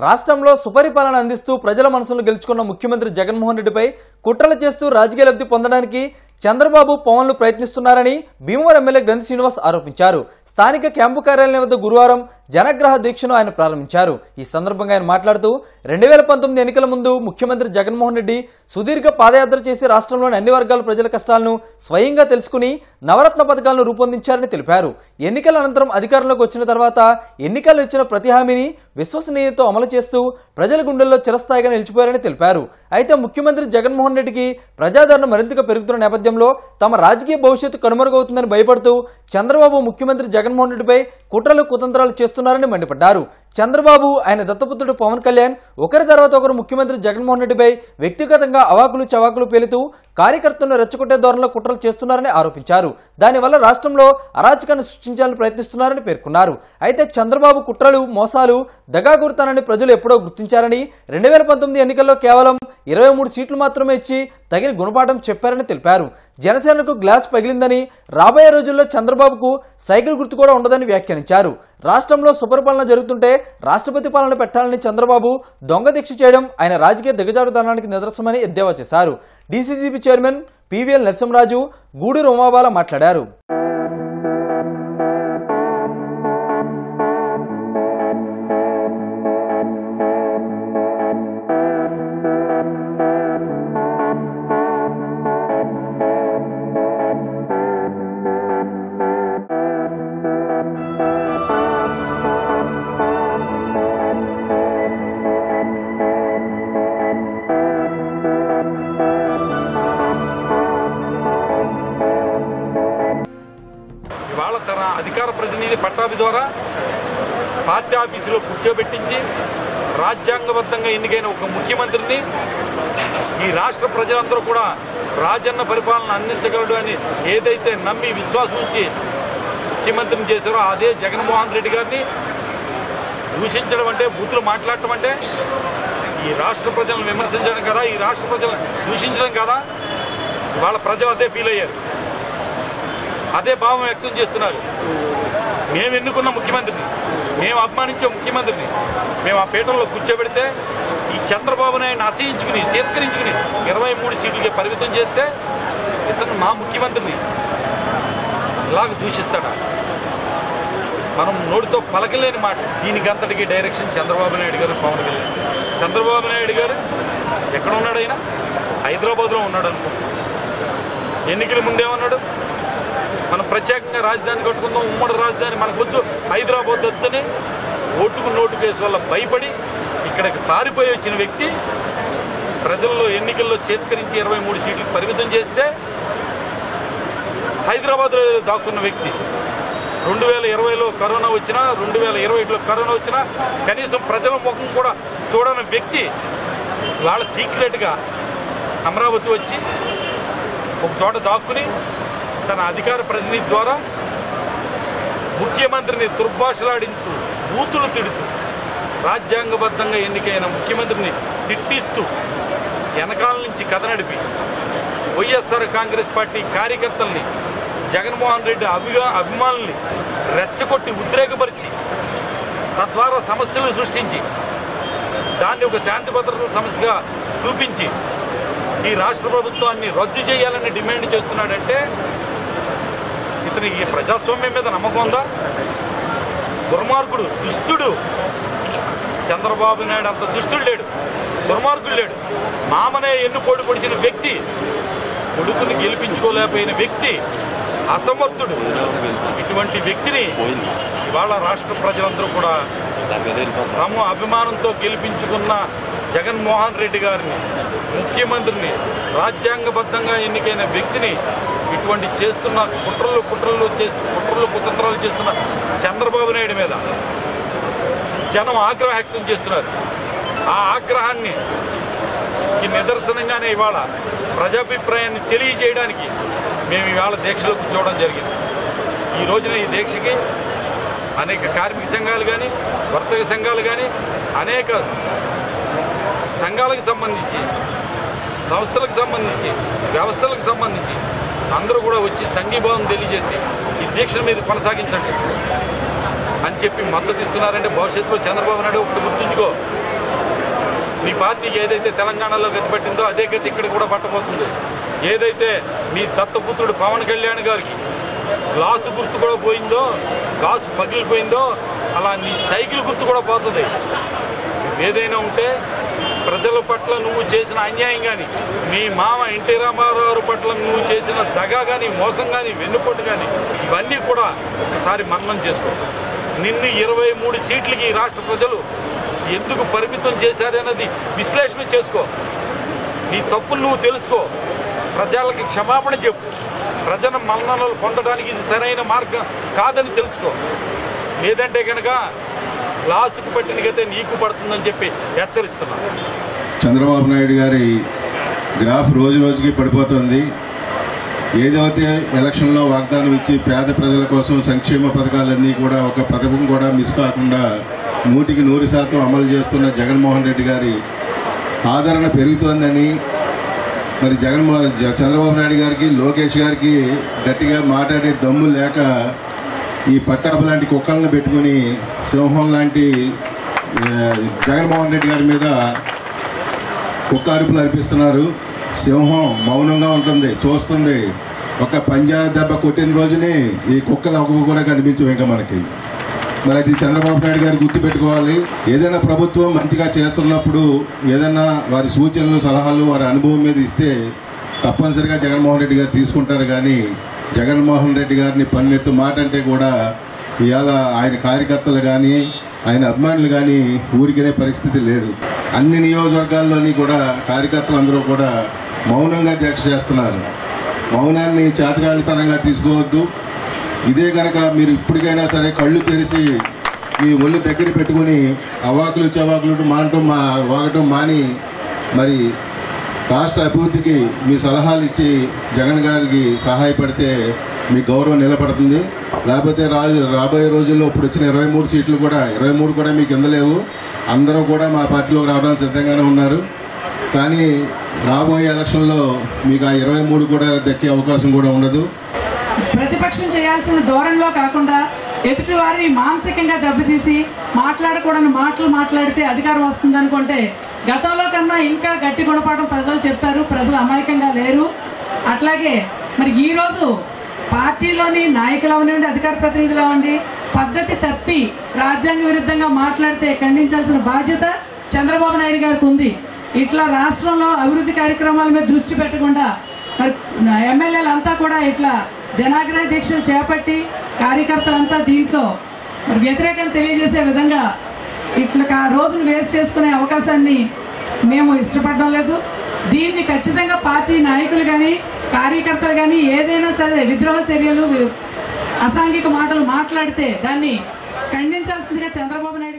రాష్ట్రంలో సుపరిపాలన అందిస్తూ ప్రజల మనసును గెలుచుకున్న ముఖ్యమంత్రి జగన్మోహన్ రెడ్డిపై కుట్రలు చేస్తూ రాజకీయ లబ్ధి పొందడానికి చంద్రబాబు పవన్లు ప్రయత్నిస్తున్నారని భీమవరం ఎమ్మెల్యే గ్రంథి శ్రీనివాస్ ఆరోపించారు స్థానిక క్యాంపు కార్యాలయం వద్ద గురువారం జనగ్రహ దీక్షను ఆయన ప్రారంభించారు ఈ సందర్భంగా ఆయన మాట్లాడుతూ రెండు వేల పంతొమ్మిది ఎన్నికల ముందు ముఖ్యమంత్రి జగన్మోహన్ రెడ్డి సుదీర్ఘ పాదయాత్ర చేసి రాష్ట్రంలోని అన్ని వర్గాల ప్రజల కష్టాలను స్వయంగా తెలుసుకుని నవరత్న పథకాలను రూపొందించారని తెలిపారు ఎన్నికల అనంతరం అధికారంలోకి వచ్చిన తర్వాత ఎన్నికల్లో ఇచ్చిన ప్రతి హామీని విశ్వసనీయతతో అమలు చేస్తూ ప్రజల గుండెల్లో చిరస్థాయిగా నిలిచిపోయారని తెలిపారు అయితే ముఖ్యమంత్రి జగన్మోహన్ రెడ్డికి ప్రజాదరణ మరింతగా పెరుగుతున్న నేపథ్యంలో తమ రాజకీయ భవిష్యత్తు కనుమరుగవుతుందని భయపడుతూ చంద్రబాబు ముఖ్యమంత్రి జగన్మోహన్ రెడ్డిపై కుట్రలు కుతంత్రాలు చేస్తున్నారని మండిపడ్డారు చంద్రబాబు ఆయన దత్తపుత్రుడు పవన్ కళ్యాణ్ ఒకరి తర్వాత ఒకరు ముఖ్యమంత్రి జగన్మోహన్ రెడ్డిపై వ్యక్తిగతంగా అవాకులు చవాకులు పేలుతూ కార్యకర్తలను రెచ్చగొట్టే ధోరణిలో కుట్రలు చేస్తున్నారని ఆరోపించారు దానివల్ల రాష్ట్రంలో అరాచకాన్ని సృష్టించాలని ప్రయత్నిస్తున్నారని పేర్కొన్నారు అయితే చంద్రబాబు కుట్రలు మోసాలు దగాగురుతానని ప్రజలు ఎప్పుడో గుర్తించారని రెండు వేల పంతొమ్మిది ఎన్నికల్లో కేవలం ఇరవై మూడు సీట్లు మాత్రమే ఇచ్చి తగిన గుణపాఠం చెప్పారని తెలిపారు జనసేనకు గ్లాస్ పగిలిందని రాబోయే రోజుల్లో చంద్రబాబుకు సైకిల్ గుర్తు కూడా ఉండదని వ్యాఖ్యానించారు రాష్ట్రంలో సుపరిపాలన జరుగుతుంటే రాష్ట్రపతి పాలన పెట్టాలని చంద్రబాబు దొంగ దీక్ష చేయడం ఆయన రాజకీయ దిగజారుదనానికి నిదర్శనమని ఎద్దేవా చేశారు DCCB chairman PVL Narasimharaju Guduru Umabala మాట్లాడారు ఇవాళ తన అధికార ప్రతినిధి పట్టాభి ద్వారా పార్టీ ఆఫీసులో కూర్చోబెట్టించి రాజ్యాంగబద్ధంగా ఎన్నికైన ఒక ముఖ్యమంత్రిని ఈ రాష్ట్ర ప్రజలందరూ కూడా రాజన్న పరిపాలన అందించగలడు అని ఏదైతే నమ్మి విశ్వాసం ఉంచి ముఖ్యమంత్రిని చేశారో అదే జగన్మోహన్ రెడ్డి గారిని దూషించడం అంటే బూతులు మాట్లాడటం అంటే ఈ రాష్ట్ర ప్రజలను విమర్శించడం కదా ఈ రాష్ట్ర ప్రజలను దూషించడం కదా వాళ్ళ ప్రజలు అదే ఫీల్ అయ్యారు అదే భావం వ్యక్తం చేస్తున్నారు మేము ఎన్నుకున్న ముఖ్యమంత్రిని మేము అభిమానించే ముఖ్యమంత్రిని మేము ఆ పీఠంలో కూర్చోబెడితే ఈ చంద్రబాబు నాయుడిని అసహించుకుని చేత్కరించుకుని ఇరవై మూడు సీట్లకి పరిమితం చేస్తే ఇతను మా ముఖ్యమంత్రిని ఇలాగ దూషిస్తాడా మనం నోటితో పలకలేని మాట దీనికి అంతటికి డైరెక్షన్ చంద్రబాబు నాయుడు గారు పవన్ కళ్యాణ్ చంద్రబాబు నాయుడు గారు ఎక్కడ ఉన్నాడు ఆయన హైదరాబాద్లో ఉన్నాడు అనుకో ఎన్నికల ముందేమన్నాడు మనం ప్రత్యేకంగా రాజధాని కట్టుకుందాం ఉమ్మడి రాజధాని మనకు వద్దు హైదరాబాద్ వద్దని ఓటుకు నోటు కేసు వల్ల భయపడి ఇక్కడికి పారిపోయి వచ్చిన వ్యక్తి ప్రజల్లో ఎన్నికల్లో చేతికరించి ఇరవై మూడు సీట్లు పరిమితం చేస్తే హైదరాబాద్లో దాక్కున్న వ్యక్తి రెండు వేల ఇరవైలో కరోనా వచ్చినా రెండు వేల ఇరవై ఒకటిలో కరోనా వచ్చినా కనీసం ప్రజల ముఖం కూడా చూడని వ్యక్తి వాళ్ళ సీక్రెట్గా అమరావతి వచ్చి ఒక చోట దాక్కుని తన అధికార ప్రతినిధి ద్వారా ముఖ్యమంత్రిని దుర్భాషలాడింటూ బూతులు తిడుతూ రాజ్యాంగబద్ధంగా ఎన్నికైన ముఖ్యమంత్రిని తిట్టిస్తూ వెనకాల నుంచి కథ నడిపి వైఎస్ఆర్ కాంగ్రెస్ పార్టీ కార్యకర్తల్ని జగన్మోహన్ రెడ్డి అభిగా అభిమానుల్ని రెచ్చగొట్టి ఉద్రేకపరిచి తద్వారా సమస్యలు సృష్టించి దాన్ని ఒక శాంతి భద్రతల సమస్యగా చూపించి ఈ రాష్ట్ర ప్రభుత్వాన్ని రద్దు చేయాలని డిమాండ్ చేస్తున్నాడంటే ఇతనికి ఈ ప్రజాస్వామ్యం మీద నమ్మకం ఉందా దుర్మార్గుడు దుష్టుడు చంద్రబాబు నాయుడు అంత దుష్టుడు లేడు దుర్మార్గుడు లేడు మామనే ఎన్నుకోడు పొడిచిన వ్యక్తి కొడుకుని గెలిపించుకోలేకపోయిన వ్యక్తి అసమర్థుడు ఇటువంటి వ్యక్తిని ఇవాళ రాష్ట్ర ప్రజలందరూ కూడా తమ అభిమానంతో గెలిపించుకున్న జగన్మోహన్ రెడ్డి గారిని ముఖ్యమంత్రిని రాజ్యాంగబద్ధంగా ఎన్నికైన వ్యక్తిని ఇటువంటి చేస్తున్న కుట్రలు కుట్రలు చేస్తూ కుట్రలు కుతంత్రాలు చేస్తున్న చంద్రబాబు నాయుడు మీద జనం ఆగ్రహం వ్యక్తం చేస్తున్నారు ఆ ఆగ్రహాన్ని కి నిదర్శనంగానే ఇవాళ ప్రజాభిప్రాయాన్ని తెలియజేయడానికి మేము ఇవాళ దీక్షలో కూర్చోవడం జరిగింది ఈ రోజున ఈ దీక్షకి అనేక కార్మిక సంఘాలు కానీ వర్తక సంఘాలు కానీ అనేక సంఘాలకు సంబంధించి సంస్థలకు సంబంధించి వ్యవస్థలకు సంబంధించి అందరూ కూడా వచ్చి సంఘీభావం తెలియజేసి ఈ దీక్ష మీద కొనసాగించండి అని చెప్పి మద్దతు ఇస్తున్నారంటే భవిష్యత్తులో చంద్రబాబు నాయుడు ఒకటి గుర్తుంచుకో పార్టీకి ఏదైతే తెలంగాణలో గతి పట్టిందో అదే గతి ఇక్కడ కూడా పట్టబోతుంది ఏదైతే మీ దత్తపుత్రుడు పవన్ కళ్యాణ్ గారికి గ్లాసు గుర్తు కూడా పోయిందో గ్లాసు పగిలిపోయిందో అలా నీ సైకిల్ గుర్తు కూడా పోతుంది ఏదైనా ఉంటే ప్రజల పట్ల నువ్వు చేసిన అన్యాయం కానీ మీ మామ ఎన్టీ రామారావు పట్ల నువ్వు చేసిన దగా కానీ మోసం కానీ వెన్నుపోటు కానీ ఇవన్నీ కూడా ఒకసారి మననం చేసుకో నిన్ను ఇరవై మూడు సీట్లకి ఈ రాష్ట్ర ప్రజలు ఎందుకు పరిమితం చేశారన్నది విశ్లేషణ చేసుకో నీ తప్పులు నువ్వు తెలుసుకో ప్రజలకి క్షమాపణ చెప్పు ప్రజల మన్ననలు పొందడానికి ఇది సరైన మార్గం కాదని తెలుసుకో లేదంటే కనుక లాసుకు పట్టిన గతే నీకు పడుతుందని చెప్పి హెచ్చరిస్తున్నాను చంద్రబాబు నాయుడు గారి గ్రాఫ్ రోజు రోజుకి పడిపోతుంది ఏదైతే ఎలక్షన్లో వాగ్దానం ఇచ్చి పేద ప్రజల కోసం సంక్షేమ పథకాలన్నీ కూడా ఒక పథకం కూడా మిస్ కాకుండా నూటికి నూరు శాతం అమలు చేస్తున్న జగన్మోహన్ రెడ్డి గారి ఆదరణ పెరుగుతోందని మరి జగన్మోహన్ జ- చంద్రబాబు నాయుడు గారికి లోకేష్ గారికి గట్టిగా మాట్లాడే దమ్ము లేక ఈ పట్టాపు లాంటి కుక్కలను పెట్టుకుని సింహం లాంటి ఆ, జగన్మోహన్ రెడ్డి గారి మీద కుక్క అరుపులు అర్పిస్తున్నారు సింహం మౌనంగా ఉంటుంది చూస్తుంది ఒక పంజా దెబ్బ కొట్టిన రోజునే ఈ కుక్కలు అవ్వవు కూడా కనిపించవు ఇంకా మనకి మరి అది చంద్రబాబు నాయుడు గారు గుర్తుపెట్టుకోవాలి ఏదైనా ప్రభుత్వం మంచిగా చేస్తున్నప్పుడు ఏదైనా వారి సూచనలు సలహాలు వారి అనుభవం మీద ఇస్తే తప్పనిసరిగా జగన్మోహన్ రెడ్డి గారు తీసుకుంటారు కానీ జగన్మోహన్ రెడ్డి గారిని పన్నెత్తు మాట అంటే కూడా ఇవాళ ఆయన కార్యకర్తలు కానీ ఆయన అభిమానులు కానీ ఊరికినే పరిస్థితి లేదు అన్ని నియోజకవర్గాల్లోని కూడా కార్యకర్తలు అందరూ కూడా మౌనంగా దీక్ష చేస్తున్నారు మౌనాన్ని చేతగానితనంగా తీసుకోవద్దు ఇదే కనుక మీరు ఇప్పటికైనా సరే కళ్ళు తెరిచి మీ ఒళ్ళు దగ్గర పెట్టుకుని అవాకులు చవాకులు మానటం మా వాగటం మాని మరి రాష్ట్ర అభివృద్ధికి మీ సలహాలు ఇచ్చి జగన్ గారికి సహాయపడితే మీ గౌరవం నిలబడుతుంది లేకపోతే రాజు రాబోయే రోజుల్లో ఇప్పుడు వచ్చిన ఇరవై మూడు సీట్లు కూడా ఇరవై మూడు కూడా మీకు ఇందలేవు అందరూ కూడా మా పార్టీలోకి రావడానికి సిద్ధంగానే ఉన్నారు కానీ రాబోయే ఎలక్షన్లో మీకు ఆ ఇరవై మూడు కూడా దక్కే అవకాశం కూడా ఉండదు ప్రతిపక్షం చేయాల్సిన ధోరణిలో కాకుండా ఎదుటి వారిని మానసికంగా దెబ్బతీసి మాట్లాడకూడని మాటలు మాట్లాడితే అధికారం వస్తుంది అనుకుంటే గతంలో కన్నా ఇంకా గట్టి గుణపాఠం ప్రజలు చెప్తారు ప్రజలు అమాయకంగా లేరు అట్లాగే మరి ఈరోజు పార్టీలోని నాయకులు అవనివ్వండి అధికార ప్రతినిధులు అవ్వండి పద్ధతి తప్పి రాజ్యాంగ విరుద్ధంగా మాట్లాడితే ఖండించాల్సిన బాధ్యత చంద్రబాబు నాయుడు గారికి ఉంది ఇట్లా రాష్ట్రంలో అభివృద్ధి కార్యక్రమాల మీద దృష్టి పెట్టకుండా మరి ఎమ్మెల్యేలు అంతా కూడా ఇట్లా జనాగ్రహ దీక్షలు చేపట్టి కార్యకర్తలంతా దీంట్లో మరి వ్యతిరేకత తెలియజేసే విధంగా ఇట్లా కా- రోజును వేస్ట్ చేసుకునే అవకాశాన్ని మేము ఇష్టపడడం లేదు దీన్ని ఖచ్చితంగా పార్టీ నాయకులు కానీ కార్యకర్తలు కానీ ఏదైనా సరే విద్రోహ చర్యలు వి- అసాంఘిక మాటలు మాట్లాడితే దాన్ని ఖండించాల్సిందిగా చంద్రబాబు నాయుడు